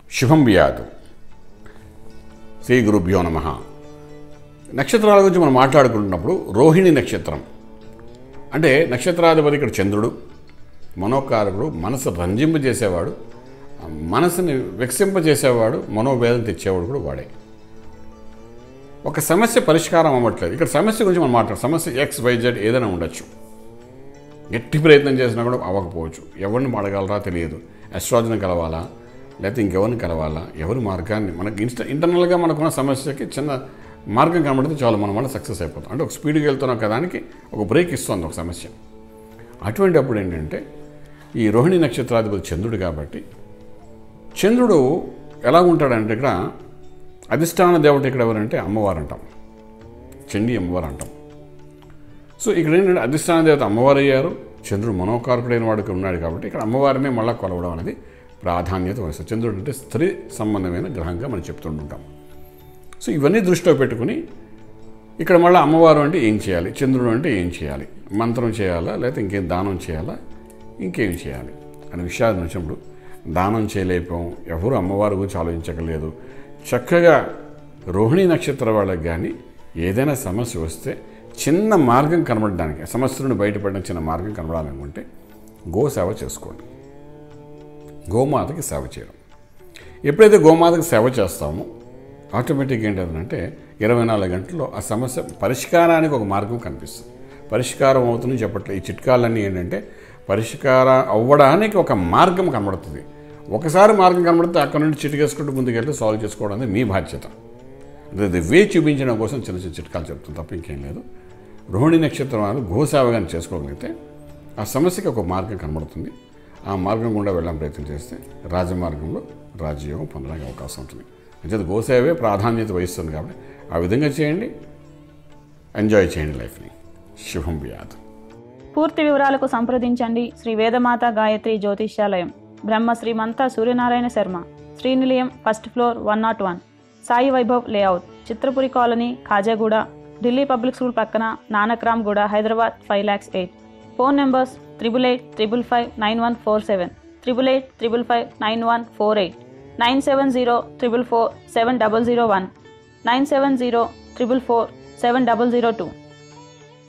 శుభం వ్యాధు శ్రీ గురుభ్యో నమ నక్షత్రాల గురించి మనం మాట్లాడుకుంటున్నప్పుడు రోహిణి నక్షత్రం అంటే నక్షత్రాధిపతి ఇక్కడ చంద్రుడు మనోకారకుడు మనసు రంజింపజేసేవాడు ఆ మనసుని వికసింపజేసేవాడు మనోవేదన తెచ్చేవాడు కూడా వాడే ఒక సమస్య పరిష్కారం అవ్వట్లేదు ఇక్కడ సమస్య గురించి మనం మాట్లాడు సమస్య ఎక్స్ వైజెడ్ ఏదైనా ఉండొచ్చు గట్టి ప్రయత్నం చేసినా కూడా అవ్వకపోవచ్చు ఎవరిని అడగాలరా తెలియదు అస్ట్రాలజీని కలవాలా లేకపోతే ఇంకెవరిని కలవాలా ఎవరి మార్గాన్ని మనకి ఇన్స్ట ఇంటర్నల్గా మనకున్న సమస్యకి చిన్న మార్గం కనబడితే చాలు మనం వల్ల సక్సెస్ అయిపోతాం అంటే ఒక స్పీడ్కి వెళ్తున్న ఒక దానికి ఒక బ్రేక్ ఇస్తుంది ఒక సమస్య అటువంటి అప్పుడు ఏంటంటే ఈ రోహిణి నక్షత్రాధిపతి చంద్రుడు కాబట్టి చంద్రుడు ఎలా ఉంటాడంటే ఇక్కడ అధిష్టాన దేవత ఇక్కడ ఎవరంటే అమ్మవారు అంటాం చండీ అమ్మవారు అంటాం సో ఇక్కడ ఏంటంటే అధిష్టాన దేవత అమ్మవారు అయ్యారు చంద్రుడు మనోకారకుడైన వాడికి ఉన్నాడు కాబట్టి ఇక్కడ అమ్మవారినే మళ్ళీ కొలవడం అనేది ప్రాధాన్యత వహిస్తుంది చంద్రుడు అంటే స్త్రీ సంబంధమైన గ్రహంగా మనం చెప్తుంటుంటాం సో ఇవన్నీ దృష్టిలో పెట్టుకుని ఇక్కడ మళ్ళీ అమ్మవారు అంటే ఏం చేయాలి చంద్రుడు అంటే ఏం చేయాలి మంత్రం చేయాలా లేకపోతే ఇంకేం దానం చేయాలా ఇంకేం చేయాలి అనే విషయాలు వచ్చినప్పుడు దానం చేయలేకపోయాం ఎవరు అమ్మవారి గురించి ఆలోచించకలేదు చక్కగా రోహిణి నక్షత్ర వాళ్ళకి కానీ ఏదైనా సమస్య వస్తే చిన్న మార్గం కనబడడానికి సమస్య నుండి బయటపడిన చిన్న మార్గం కనబడాలనుకుంటే గో సేవ చేసుకోండి గోమాతకి సేవ చేయడం ఎప్పుడైతే గోమాతకి సేవ చేస్తామో ఆటోమేటిక్గా ఏంటంటే ఇరవై నాలుగు గంటల్లో ఆ సమస్య పరిష్కారానికి ఒక మార్గం కనిపిస్తుంది పరిష్కారం అవుతుందని చెప్పట్లేదు ఈ చిట్కాలన్నీ ఏంటంటే పరిష్కారం అవ్వడానికి ఒక మార్గం కనబడుతుంది ఒకసారి మార్గం కనబడితే అక్కడ నుండి చిటికేసుకుంటూ ముందుకెళ్ళి సాల్వ్ చేసుకోవడం అనేది మీ బాధ్యత అది వే చూపించడం కోసం చిన్న చిన్న చిట్కాలు చెప్తుంది తప్ప ఇంకేం లేదు రోహిణి నక్షత్రం వాళ్ళు గోసేవగాన్ని చేసుకోగలిగితే ఆ సమస్యకి ఒక మార్గం కనబడుతుంది ఆ మార్గం గుండా వెళ్ళడం ప్రయత్నం చేస్తే రాజమార్గంలో రాజయోగం పొందడానికి అవకాశం ఉంటుంది అంటే గోసేవే ప్రాధాన్యత వహిస్తుంది కాబట్టి ఆ విధంగా చేయండి ఎంజాయ్ చేయండి లైఫ్ని శుభం వ్యాధి పూర్తి వివరాలకు సంప్రదించండి Shri Vedamata Gayatri Jyotishyalayam Brahma Shrimanta Suryanarayana Sharma Srinilayam first floor one nought one Sai Vaibhav layout Chitrapuri colony Khajaguda Delhi public school పక్కన Nanakramguda Hyderabad five lakhs eight phone numbers triple eight triple five nine one four seven triple eight triple five nine one four eight nine seven zero triple four seven double zero one nine seven zero triple four seven double zero two